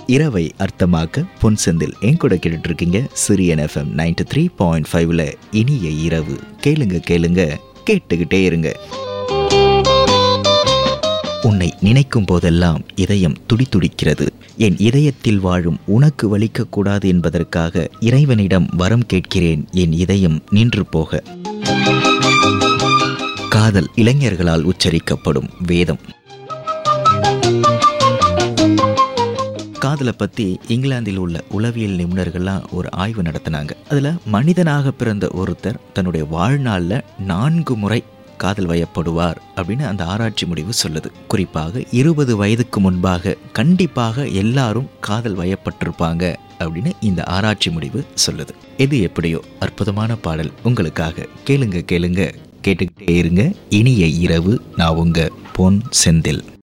இரவை அர்த்தமாக்க பொன் செந்தில் என் கூட கேட்டுட்டு இருக்கீங்க Suryan FM ninety three point ஃபைவ்ல இனிய இரவு கேளுங்க கேளுங்க கேட்டுக்கிட்டே இருங்க உன்னை நினைக்கும் போதெல்லாம் இதயம் துடிதுடிக்கிறது என் இதயத்தில் வாழும் உனக்கு வலிக்கக்கூடாது என்பதற்காக இறைவனிடம் வரம் கேட்கிறேன் என் இதயம் நின்று போக காதல் இளைஞர்களால் உச்சரிக்கப்படும் வேதம் காதலை பற்றி இங்கிலாந்தில் உள்ள உளவியல் நிபுணர்கள்லாம் ஒரு ஆய்வு நடத்தினாங்க அதில் மனிதனாக பிறந்த ஒருத்தர் தன்னுடைய வாழ்நாளில் நான்கு முறை காதல் வயப்படுவார் அப்படின்னு அந்த ஆராய்ச்சி முடிவு சொல்லுது குறிப்பாக இருபது வயதுக்கு முன்பாக கண்டிப்பாக எல்லாரும் காதல் வயப்பட்டிருப்பாங்க அப்படின்னு இந்த ஆராய்ச்சி முடிவு சொல்லுது எது எப்படியோ அற்புதமான பாடல் உங்களுக்காக கேளுங்க கேளுங்க கேட்டுக்கிட்டே இருங்க இனிய இரவு நான் உங்க பொன் செந்தில்